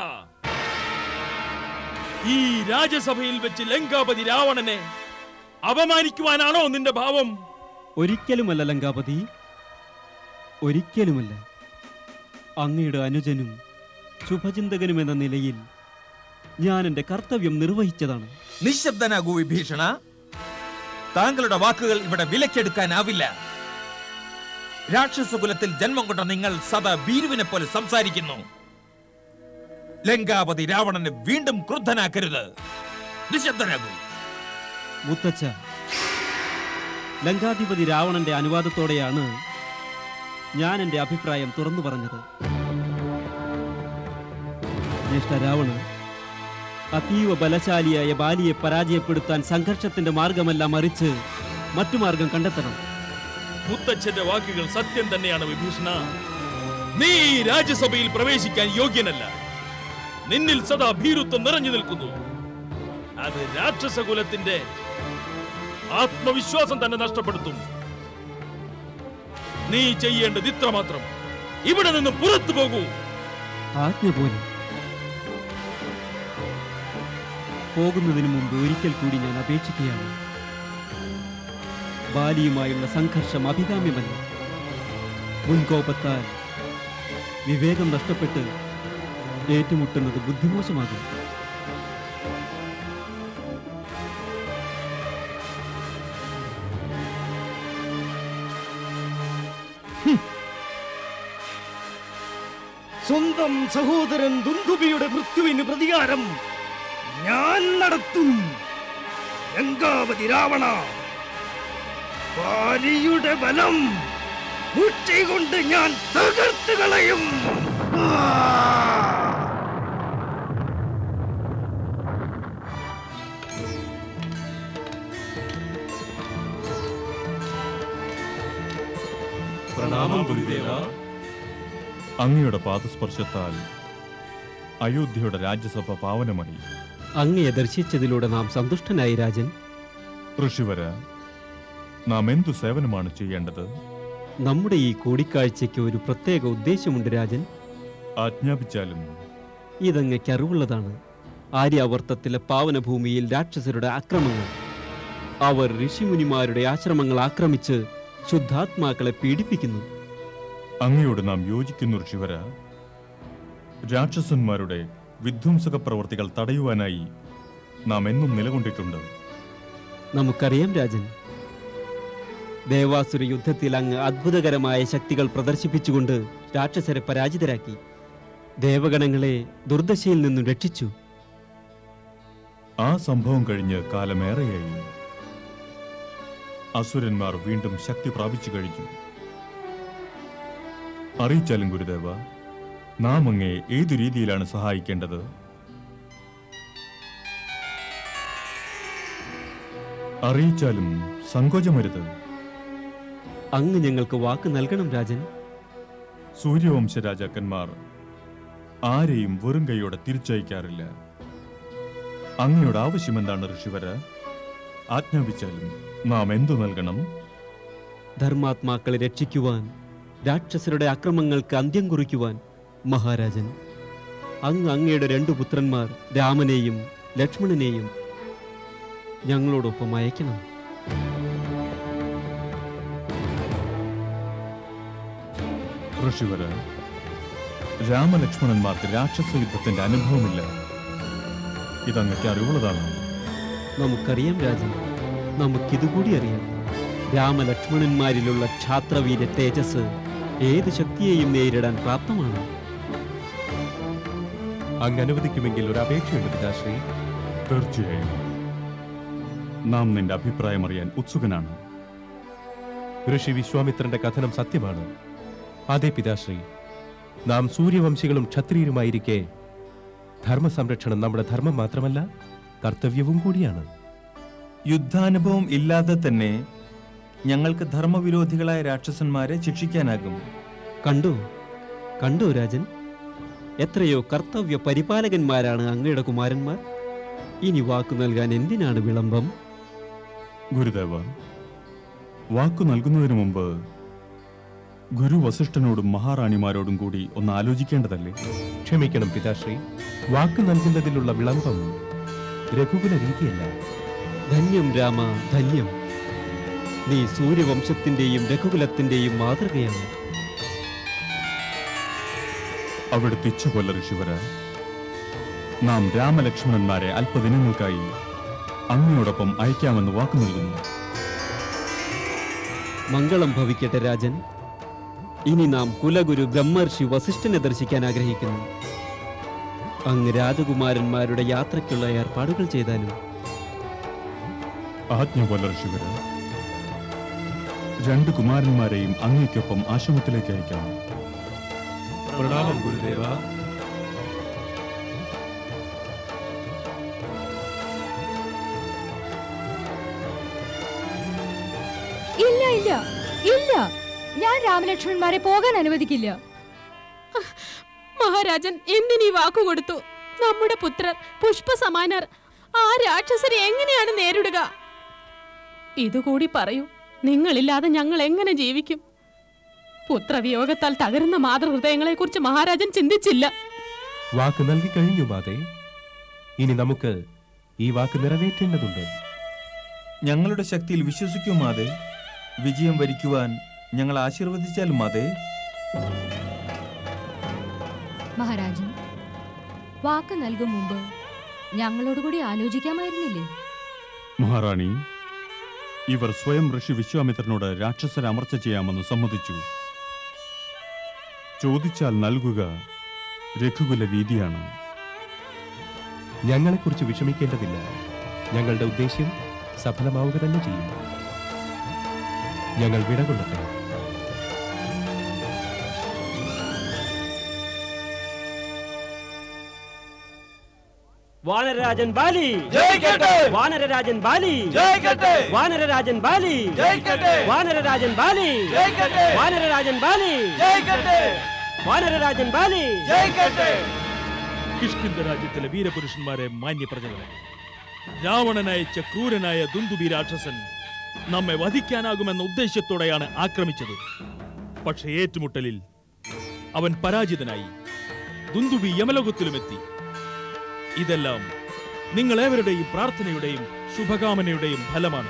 ഈ രാജസഭയിൽ വെച്ച് ലങ്കാപതി രാവണനെ അപമാനിക്കുവാനാണോ നിന്റെ ഭാവം ഒരിക്കലുമല്ല ലങ്കാപതി ഒരിക്കലുമല്ല അങ്ങയുടെ അനുജനും ശുഭചിന്തകനും എന്ന നിലയിൽ ഞാൻ എന്റെ കർത്തവ്യം നിർവഹിച്ചതാണ് നിശബ്ദനാകൂ വിഭീഷണ താങ്കളുടെ വാക്കുകൾ ഇവിടെ വിലക്കെടുക്കാനാവില്ല രാക്ഷസകുലത്തിൽ ജന്മം കൊണ്ട നിങ്ങൾ സദാ ഭീരുവിനെ പോലെ സംസാരിക്കുന്നു ലങ്കാപതി രാവണനെ വീണ്ടും ക്രുദ്ധനാക്കരുത് നിശബ്ദനാകൂ മുത്തച്ഛ ലങ്കാധിപതി രാവണന്റെ അനുവാദത്തോടെയാണ് ഞാൻ എന്റെ അഭിപ്രായം തുറന്നു പറഞ്ഞത് ജ്യേഷ്ഠ രാവണ അതീവ ബലശാലിയായ ബാലിയെ പരാജയപ്പെടുത്താൻ സംഘർഷത്തിന്റെ മാർഗമല്ല മറിച്ച് മറ്റു മാർഗം കണ്ടെത്തണം മുത്തച്ഛന്റെ വാക്കുകൾ സത്യം തന്നെയാണ് വിഭീഷണ നീ ഈ രാജ്യസഭയിൽ പ്രവേശിക്കാൻ യോഗ്യനല്ല നിന്നിൽ സദാ ഭീരുത്വം നിറഞ്ഞു നിൽക്കുന്നു അത് രാക്ഷസകുലത്തിന്റെ ആത്മവിശ്വാസം തന്നെ നഷ്ടപ്പെടുത്തും നീ ചെയ്യേണ്ടത് ഇത്രമാത്രം ഇവിടെ നിന്ന് പുറത്തു പോകൂ ആജ്ഞ പോലെ പോകുന്നതിന് മുമ്പ് ഒരിക്കൽ കൂടി ഞാൻ അപേക്ഷിക്കുകയാണ് ബാലിയുമായുള്ള സംഘർഷം അഭികാമ്യമല്ല മുൻകോപത്താൽ വിവേകം നഷ്ടപ്പെട്ട് ഏറ്റുമുട്ടുന്നത് ബുദ്ധിമോശമാകും സ്വന്തം സഹോദരൻ ദുന്ദുബിയുടെ മൃത്യുവിന് പ്രതികാരം ഞാൻ നടത്തും ലങ്കാവതി രാവണ ബാലിയുടെ ബലം മുട്ടി കൊണ്ട് ഞാൻ തകർത്ത് കളയും പ്രണാമം ഗുരുദേവ അങ്ങയുടെ പാദസ്പർശത്താൽ അയോധ്യയുടെ രാജ്യസഭ പാവനമായി അങ്ങയെ ദർശിച്ചതിലൂടെ നാം സന്തുഷ്ടനായി രാജൻ ഋഷിവര നാം എന്തു സേവനമാണ് ചെയ്യേണ്ടത് നമ്മുടെ ഈ കൂടിക്കാഴ്ചയ്ക്ക് ഒരു പ്രത്യേക ഉദ്ദേശമുണ്ട് രാജൻ ആജ്ഞാപിച്ചാലും ഇതങ്ങയ്ക്ക് അറിവുള്ളതാണ് ആര്യാവർത്തത്തിലെ പാവനഭൂമിയിൽ രാക്ഷസരുടെ ആക്രമങ്ങൾ അവർ ഋഷിമുനിമാരുടെ ആശ്രമങ്ങൾ ആക്രമിച്ച് ശുദ്ധാത്മാക്കളെ പീഡിപ്പിക്കുന്നു അങ്ങയോട് നാം യോജിക്കുന്നു ഋഷിവര രാക്ഷസന്മാരുടെ വിധ്വംസക പ്രവർത്തികൾ തടയുവാനായി നാം എന്നും നിലകൊണ്ടിട്ടുണ്ട് നമുക്കറിയാം രാജൻ ദേവാസുര യുദ്ധത്തിൽ അങ്ങ് അത്ഭുതകരമായ ശക്തികൾ പ്രദർശിപ്പിച്ചുകൊണ്ട് രാക്ഷസരെ പരാജിതരാക്കി ദേവഗണങ്ങളെ ദുർദശയിൽ നിന്നും രക്ഷിച്ചു ആ സംഭവം കഴിഞ്ഞ് കാലമേറെയായി അസുരന്മാർ വീണ്ടും ശക്തി പ്രാപിച്ചു കഴിഞ്ഞു അറിയിച്ചാലും ഗുരുദേവ നാം അങ്ങേ ഏതു രീതിയിലാണ് സഹായിക്കേണ്ടത് അറിയിച്ചാലും സങ്കോചമരുത് അങ്ങ് ഞങ്ങൾക്ക് വാക്ക് നൽകണം രാജൻ സൂര്യവംശ രാജാക്കന്മാർ ആരെയും വെറും കൈയോടെ തിരിച്ചയക്കാറില്ല അങ്ങയുടെ ആവശ്യം എന്താണ് ഋഷിവര ആജ്ഞാപിച്ചാലും നാം എന്തു നൽകണം ധർമാത്മാക്കളെ രക്ഷിക്കുവാൻ രാക്ഷസരുടെ അക്രമങ്ങൾക്ക് അന്ത്യം കുറിക്കുവാൻ മഹാരാജൻ അങ്ങ് അങ്ങയുടെ രണ്ടു പുത്രന്മാർ രാമനെയും ലക്ഷ്മണനെയും ഞങ്ങളോടൊപ്പം അയക്കണം ഋഷിവര രാമലക്ഷ്മണന്മാർക്ക് രാക്ഷസ യുദ്ധത്തിന്റെ അനുഭവമില്ല ഇതങ്ങക്ക് അറിവുള്ളതാണ് നമുക്കറിയാം രാജൻ നമുക്കിതുകൂടി അറിയാം രാമലക്ഷ്മണന്മാരിലുള്ള ക്ഷാത്രവീര തേജസ് ഏത് ശക്തിയെയും നേരിടാൻ പ്രാപ്തമാണ് അങ്ങ് അനുവദിക്കുമെങ്കിൽ ഒരു അപേക്ഷയുണ്ട് പിതാശ്രീ തീർച്ചയായും നാം നിന്റെ അഭിപ്രായം അറിയാൻ ഉത്സുകനാണ് ഋഷി വിശ്വാമിത്രന്റെ കഥനം സത്യമാണ് അതെ പിതാശ്രീ നാം സൂര്യവംശികളും ക്ഷത്രിയരുമായിരിക്കെ ധർമ്മസംരക്ഷണം നമ്മുടെ ധർമ്മം മാത്രമല്ല കർത്തവ്യവും കൂടിയാണ് യുദ്ധാനുഭവം ഇല്ലാതെ തന്നെ ഞങ്ങൾക്ക് ധർമ്മവിരോധികളായ രാക്ഷസന്മാരെ ശിക്ഷിക്കാനാകും കണ്ടു കണ്ടു രാജൻ എത്രയോ കർത്തവ്യ പരിപാലകന്മാരാണ് അങ്ങയുടെ കുമാരന്മാർ ഇനി വാക്കു നൽകാൻ എന്തിനാണ് വിളംബം ഗുരുദേവ വാക്കു നൽകുന്നതിന് മുമ്പ് ഗുരു വസിഷ്ഠനോടും മഹാറാണിമാരോടും കൂടി ഒന്ന് ആലോചിക്കേണ്ടതല്ലേ ക്ഷമിക്കണം പിതാശ്രീ വാക്ക് നൽകുന്നതിലുള്ള വിളംബം രഘുകുല രീതിയല്ല ധന്യം രാമ ധന്യം നീ സൂര്യവംശത്തിന്റെയും രഘുകുലത്തിന്റെയും മാതൃകയാണ് അവിടുത്തെ ഇച്ഛ കൊല്ല ഋഷിവര നാം രാമലക്ഷ്മണന്മാരെ അല്പദിനങ്ങൾക്കായി അങ്ങയോടൊപ്പം അയക്കാമെന്ന് വാക്കു നൽകുന്നു മംഗളം ഭവിക്കട്ടെ രാജൻ ഇനി നാം കുലഗുരു ബ്രഹ്മർഷി വസിഷ്ഠനെ ദർശിക്കാൻ ആഗ്രഹിക്കുന്നു അങ്ങ് രാജകുമാരന്മാരുടെ യാത്രയ്ക്കുള്ള ഏർപ്പാടുകൾ ചെയ്താലും ആജ്ഞ കൊല്ല ഋഷിവര രണ്ട് കുമാരന്മാരെയും അങ്ങയ്ക്കൊപ്പം ആശ്രമത്തിലേക്ക് അയക്കാം പ്രണാമം ഗുരുദേവ ഇല്ല ഇല്ല ഇല്ല ഞാൻ രാമലക്ഷ്മണന്മാരെ പോകാൻ അനുവദിക്കില്ല മഹാരാജൻ എന്തിനീ വാക്കു കൊടുത്തു നമ്മുടെ പുത്രർ പുഷ്പസമാനർ ആ രാക്ഷസരെ എങ്ങനെയാണ് നേരിടുക ഇതുകൂടി പറയൂ നിങ്ങളില്ലാതെ ഞങ്ങൾ എങ്ങനെ ജീവിക്കും പുത്രവിയോഗത്താൽ തകരുന്ന മാതൃഹൃദയങ്ങളെക്കുറിച്ച് മഹാരാജൻ ചിന്തിച്ചില്ല വാക്ക് നൽകി കഴിഞ്ഞു മാതേ ഇനി നമുക്ക് ഈ വാക്ക് നിറവേറ്റേണ്ടതുണ്ട് ഞങ്ങളുടെ ശക്തിയിൽ വിശ്വസിക്കൂ മാതേ വിജയം വരിക്കുവാൻ ഞങ്ങൾ ആശീർവദിച്ചാലും മാതേ മഹാരാജൻ വാക്ക് നൽകും മുമ്പ് ഞങ്ങളോട് കൂടി ആലോചിക്കാമായിരുന്നില്ലേ മഹാറാണി ഇവർ സ്വയം ഋഷി വിശ്വാമിത്രനോട് രാക്ഷസരെ അമർച്ച ചെയ്യാമെന്ന് സമ്മതിച്ചു ചോദിച്ചാൽ നൽകുക രഘുകുല രീതിയാണ് ഞങ്ങളെക്കുറിച്ച് വിഷമിക്കേണ്ടതില്ല ഞങ്ങളുടെ ഉദ്ദേശ്യം സഫലമാവുക തന്നെ ചെയ്യും ഞങ്ങൾ വിടകൊള്ളട്ടെ വാനരരാജൻ ബാലി ജയിക്കട്ടെ! വാനരരാജൻ ബാലി ജയിക്കട്ടെ! വാനരരാജൻ ബാലി ജയിക്കട്ടെ! വാനരരാജൻ ബാലി ജയിക്കട്ടെ! വാനരരാജൻ ബാലി ജയിക്കട്ടെ! വാനരരാജൻ ബാലി കിഷ്കിന്ദ രാജ്യത്തിലെ വീരപുരുഷന്മാരെ മാന്യപ്രജകളെ രാവണനയച്ച ക്രൂരനായ ദുന്ദുബി രാക്ഷസൻ നമ്മെ വധിക്കാനാകുമെന്ന ഉദ്ദേശ്യത്തോടെയാണ് ആക്രമിച്ചത് പക്ഷേ ഏറ്റുമുട്ടലിൽ അവൻ പരാജിതനായി ദുന്ദുബി യമലോകത്തിലുമെത്തി ഇതെല്ലാം നിങ്ങളേവരുടെയും പ്രാർത്ഥനയുടെയും ശുഭകാമനയുടെയും ഫലമാണ്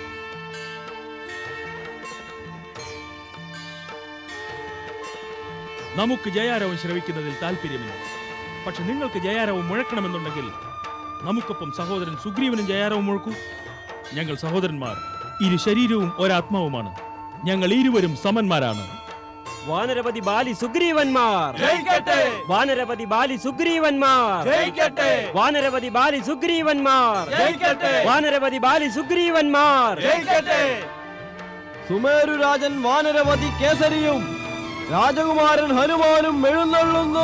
നമുക്ക് ജയാരവം ശ്രവിക്കുന്നതിൽ താല്പര്യമില്ല പക്ഷെ നിങ്ങൾക്ക് ജയാരവം മുഴക്കണമെന്നുണ്ടെങ്കിൽ നമുക്കൊപ്പം സഹോദരൻ സുഗ്രീവനും ജയാരവം മുഴക്കൂ ഞങ്ങൾ സഹോദരന്മാർ ഇരു ശരീരവും ഒരാത്മാവുമാണ് ഞങ്ങൾ ഇരുവരും സമന്മാരാണ് വാനരപതി ബാലി സുഗ്രീവന്മാർ ജയിക്കട്ടെ! വാനരപതി ബാലി സുഗ്രീവന്മാർ ജയിക്കട്ടെ! വാനരപതി ബാലി സുഗ്രീവന്മാർ ജയിക്കട്ടെ! വാനരപതി ബാലി സുഗ്രീവന്മാർ ജയിക്കട്ടെ! സുമേരു രാജൻ വാനരവതി കേസരിയും രാജകുമാരൻ ഹനുമാനും എഴുന്നള്ളുന്നു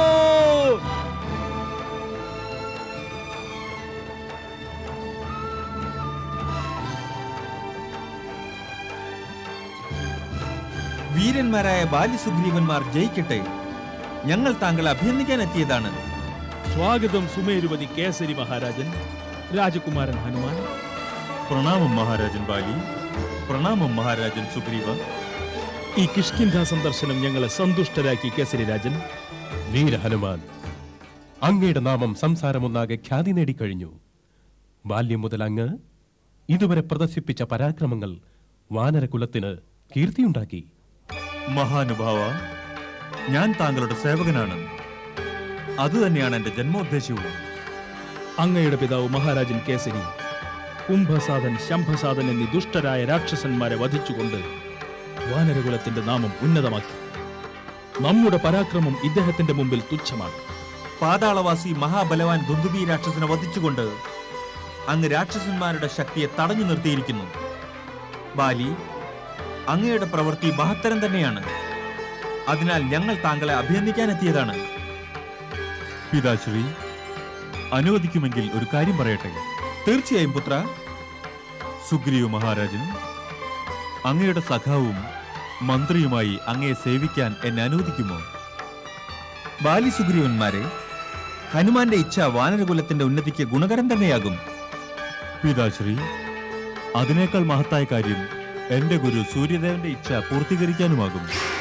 വീരന്മാരായ ബാലിസുഗ്രീവന്മാർ ജയിക്കട്ടെ ഞങ്ങൾ താങ്കളെ അഭിനന്ദിക്കാൻ എത്തിയതാണ് സ്വാഗതം സുമേരുപതി കേസരി മഹാരാജൻ രാജകുമാരൻ ഹനുമാൻ പ്രണാമം മഹാരാജൻ ബാലി പ്രണാമം മഹാരാജൻ സുഗ്രീവ ഈ കിഷ്കിന്ധ സന്ദർശനം ഞങ്ങളെ സന്തുഷ്ടരാക്കി കേസരി രാജൻ വീര ഹനുമാൻ അങ്ങയുടെ നാമം സംസാരമൊന്നാകെ ഖ്യാതി നേടിക്കഴിഞ്ഞു ബാല്യം മുതൽ അങ്ങ് ഇതുവരെ പ്രദർശിപ്പിച്ച പരാക്രമങ്ങൾ വാനരകുലത്തിന് കീർത്തിയുണ്ടാക്കി മഹാനുഭാവ ഞാൻ താങ്കളുടെ സേവകനാണ് അതുതന്നെയാണ് എന്റെ ജന്മോദ്ദേശവും അങ്ങയുടെ പിതാവ് മഹാരാജൻ കേസരി കുംഭസാധൻ ശംഭസാധൻ എന്നീ ദുഷ്ടരായ രാക്ഷസന്മാരെ വധിച്ചുകൊണ്ട് വാനരകുലത്തിന്റെ നാമം ഉന്നതമാക്കി നമ്മുടെ പരാക്രമം ഇദ്ദേഹത്തിന്റെ മുമ്പിൽ തുച്ഛമാണ് പാതാളവാസി മഹാബലവാൻ ദുന്ദുബി രാക്ഷസനെ വധിച്ചുകൊണ്ട് അങ്ങ് രാക്ഷസന്മാരുടെ ശക്തിയെ തടഞ്ഞു നിർത്തിയിരിക്കുന്നു ബാലി അങ്ങയുടെ പ്രവൃത്തി മഹത്തരം തന്നെയാണ് അതിനാൽ ഞങ്ങൾ താങ്കളെ അഭിനന്ദിക്കാൻ എത്തിയതാണ് പിതാശ്രീ അനുവദിക്കുമെങ്കിൽ ഒരു കാര്യം പറയട്ടെ തീർച്ചയായും പുത്ര സുഗ്രീവ മഹാരാജൻ അങ്ങയുടെ സഖാവും മന്ത്രിയുമായി അങ്ങയെ സേവിക്കാൻ എന്നെ അനുവദിക്കുമോ ബാലി സുഗ്രീവന്മാരെ ഹനുമാന്റെ ഇച്ഛ വാനരകുലത്തിന്റെ ഉന്നതിക്ക് ഗുണകരം തന്നെയാകും പിതാശ്രീ അതിനേക്കാൾ മഹത്തായ കാര്യം എന്റെ ഗുരു സൂര്യദേവന്റെ ഇച്ഛ പൂർത്തീകരിക്കാനുമാകും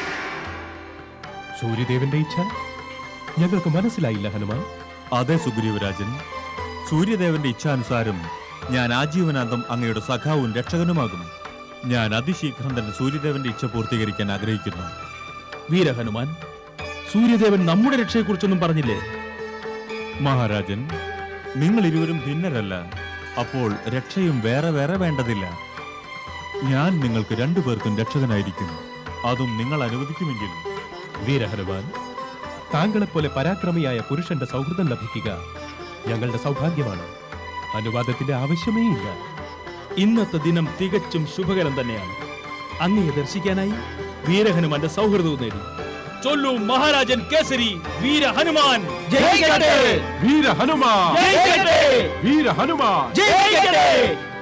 സൂര്യദേവന്റെ ഇച്ഛ ഞങ്ങൾക്ക് മനസ്സിലായില്ല ഹനുമാൻ അതെ സുഗ്രീവരാജൻ സൂര്യദേവന്റെ ഇച്ഛാനുസാരം ഞാൻ ആജീവനാന്തം അങ്ങയുടെ സഖാവും രക്ഷകനുമാകും ഞാൻ അതിശീഘ്രം തന്നെ സൂര്യദേവന്റെ ഇച്ഛ പൂർത്തീകരിക്കാൻ ആഗ്രഹിക്കുന്നു വീരഹനുമാൻ സൂര്യദേവൻ നമ്മുടെ രക്ഷയെക്കുറിച്ചൊന്നും പറഞ്ഞില്ലേ മഹാരാജൻ നിങ്ങൾ ഇരുവരും ഭിന്നരല്ല അപ്പോൾ രക്ഷയും വേറെ വേറെ വേണ്ടതില്ല ഞാൻ നിങ്ങൾക്ക് രണ്ടുപേർക്കും രക്ഷകനായിരിക്കും അതും നിങ്ങൾ അനുവദിക്കുമെങ്കിൽ വീരഹനുമാൻ താങ്കളെപ്പോലെ പരാക്രമിയായ പുരുഷന്റെ സൗഹൃദം ലഭിക്കുക ഞങ്ങളുടെ സൗഭാഗ്യമാണ് അനുവാദത്തിന്റെ ആവശ്യമേ ഇല്ല ഇന്നത്തെ ദിനം തികച്ചും ശുഭകരം തന്നെയാണ് അങ്ങയെ ദർശിക്കാനായി വീരഹനുമാന്റെ സൗഹൃദവും നേടി ചൊല്ലു മഹാരാജൻ കേസരി വീര ഹനുമാൻ വീര ഹനുമാൻ ജയിക്കട്ടെ! വീര ഹനുമാൻ ജയിക്കട്ടെ!